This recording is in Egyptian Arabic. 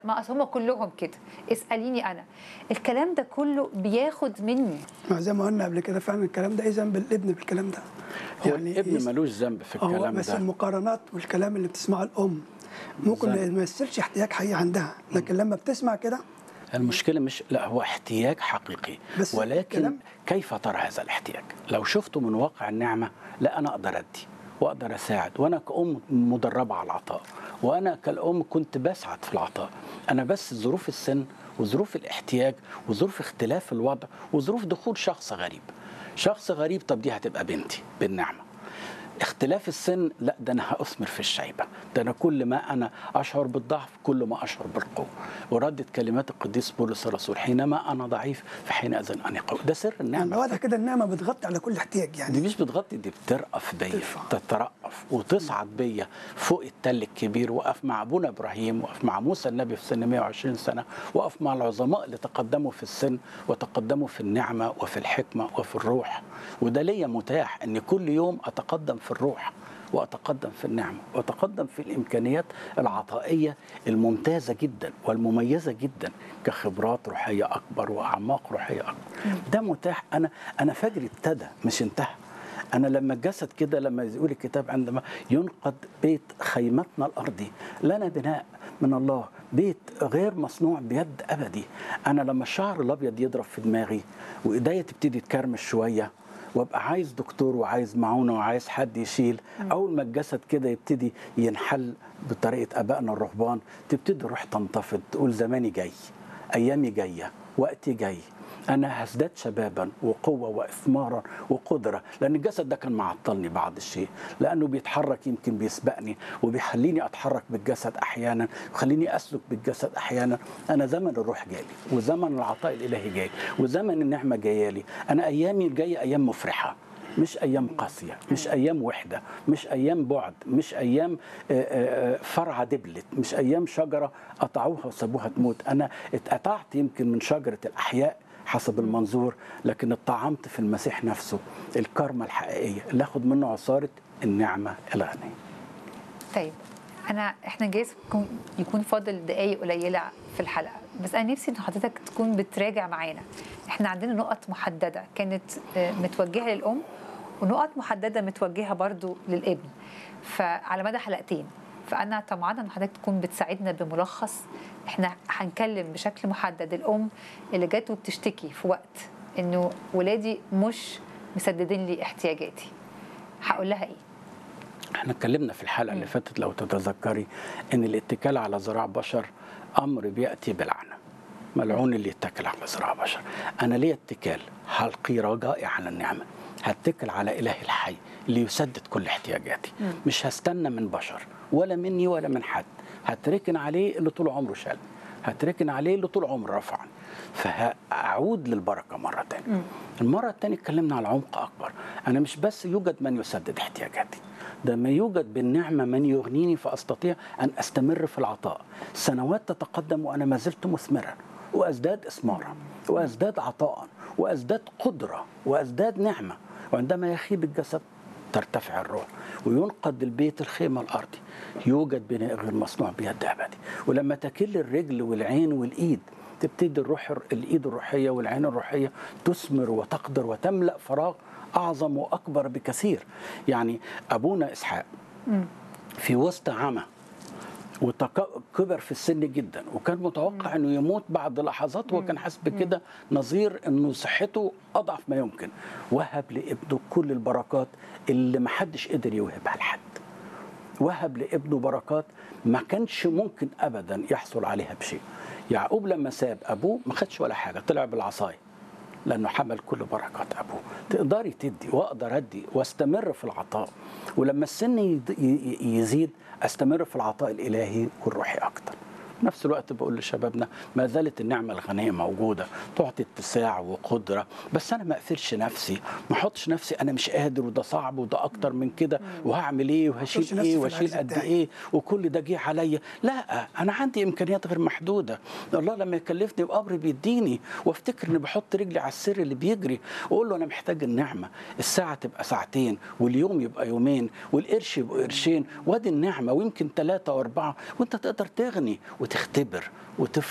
ما أصل هم كلهم كده اساليني انا الكلام ده كله بياخد مني ما زي ما قلنا قبل كده فعلا الكلام ده ايه ذنب الابن بالكلام ده هو الابن إيه- ملوش ذنب في هو الكلام بس ده المقارنات والكلام اللي بتسمعه الام ممكن ما بالظبط. يمثلش احتياج حقيقي عندها لكن لما بتسمع كده المشكلة مش لا هو احتياج حقيقي بس ولكن الكلام- كيف ترى هذا الاحتياج؟ لو شفته من واقع النعمة لا أنا أقدر أدي وأقدر أساعد وأنا كأم مدربة على العطاء وأنا كالأم كنت بسعد في العطاء أنا بس ظروف السن وظروف الاحتياج وظروف اختلاف الوضع وظروف دخول شخص غريب شخص غريب طب دي هتبقى بنتي بالنعمة اختلاف السن لا ده انا هاثمر في الشيبه ده انا كل ما انا اشعر بالضعف كل ما اشعر بالقوه وردت كلمات القديس بولس الرسول حينما انا ضعيف فحينئذ انا قوي ده سر يعني النعمه واضح كده النعمه بتغطي على كل احتياج دي يعني مش بتغطي دي بترقف بيا ترفع. تترقف وتصعد بيا فوق التل الكبير وقف مع ابونا ابراهيم وقف مع موسى النبي في سن 120 سنه وقف مع العظماء اللي تقدموا في السن وتقدموا في النعمه وفي الحكمه وفي الروح وده ليا متاح ان كل يوم اتقدم في الروح واتقدم في النعمه واتقدم في الامكانيات العطائيه الممتازه جدا والمميزه جدا كخبرات روحيه اكبر واعماق روحيه اكبر ده متاح انا انا فجري ابتدى مش انتهى انا لما الجسد كده لما يقول الكتاب عندما ينقض بيت خيمتنا الارضي لنا بناء من الله بيت غير مصنوع بيد ابدي انا لما الشعر الابيض يضرب في دماغي وايديا تبتدي تكرمش شويه وابقى عايز دكتور وعايز معونه وعايز حد يشيل اول ما الجسد كده يبتدي ينحل بطريقه ابائنا الرهبان تبتدي الروح تنتفض تقول زماني جاي ايامي جايه وقتي جاي انا هزداد شبابا وقوه واثمارا وقدره لان الجسد ده كان معطلني بعض الشيء لانه بيتحرك يمكن بيسبقني وبيخليني اتحرك بالجسد احيانا ويخليني اسلك بالجسد احيانا انا زمن الروح جالي وزمن العطاء الالهي جاي وزمن النعمه جايالي انا ايامي الجايه ايام مفرحه مش ايام قاسيه مش ايام وحده مش ايام بعد مش ايام آه، آه، آه، فرعه دبلت مش ايام شجره قطعوها وسابوها تموت انا اتقطعت يمكن من شجره الاحياء حسب المنظور لكن اتطعمت في المسيح نفسه الكرمة الحقيقية اللي اخد منه عصارة النعمة الغنية طيب انا احنا جايز يكون, يكون فاضل دقايق قليله في الحلقه بس انا نفسي ان حضرتك تكون بتراجع معانا احنا عندنا نقط محدده كانت آه، متوجهه للام ونقط محدده متوجهه برضو للابن فعلى مدى حلقتين فانا طمعانه ان حضرتك تكون بتساعدنا بملخص احنا هنكلم بشكل محدد الام اللي جت وبتشتكي في وقت انه ولادي مش مسددين لي احتياجاتي هقول لها ايه احنا اتكلمنا في الحلقة اللي فاتت لو تتذكري ان الاتكال على ذراع بشر امر بيأتي بلعنة ملعون اللي يتكل على ذراع بشر انا ليه اتكال هلقي رجائي على النعمة هتكل على اله الحي اللي يسدد كل احتياجاتي مش هستنى من بشر ولا مني ولا من حد هتركن عليه اللي طول عمره شال هتركن عليه اللي طول عمره رفعني فهعود للبركه مره تانية المره التانية اتكلمنا على عمق اكبر انا مش بس يوجد من يسدد احتياجاتي ده ما يوجد بالنعمه من يغنيني فاستطيع ان استمر في العطاء سنوات تتقدم وانا ما زلت مثمرا وازداد اثمارا وازداد عطاء وازداد قدره وازداد نعمه وعندما يخيب الجسد ترتفع الروح وينقض البيت الخيمة الأرضي يوجد بناء غير مصنوع بيد أبدي ولما تكل الرجل والعين والإيد تبتدي الروح الإيد الروحية والعين الروحية تثمر وتقدر وتملأ فراغ أعظم وأكبر بكثير يعني أبونا إسحاق في وسط عمى وكبر في السن جدا وكان متوقع انه يموت بعد لحظات وكان حاسس بكده نظير انه صحته اضعف ما يمكن وهب لابنه كل البركات اللي ما حدش قدر يوهبها لحد وهب لابنه بركات ما كانش ممكن ابدا يحصل عليها بشيء يعقوب لما ساب ابوه ما خدش ولا حاجه طلع بالعصايه لانه حمل كل بركات ابوه تقدري تدي واقدر ادي واستمر في العطاء ولما السن يد- ي- يزيد استمر في العطاء الالهي والروحي اكتر في نفس الوقت بقول لشبابنا ما زالت النعمه الغنيه موجوده تعطي اتساع وقدره بس انا ما اقفلش نفسي ما احطش نفسي انا مش قادر وده صعب وده اكتر من كده وهعمل ايه أحطش وهشيل نفسي ايه في واشيل العجز قد بتاعي. ايه وكل ده جه عليا لا انا عندي امكانيات غير محدوده الله لما يكلفني بامر بيديني وافتكر اني بحط رجلي على السر اللي بيجري واقول له انا محتاج النعمه الساعه تبقى ساعتين واليوم يبقى يومين والقرش يبقى قرشين وادي النعمه ويمكن ثلاثه واربعه وانت تقدر تغني وت وتختبر وتفرح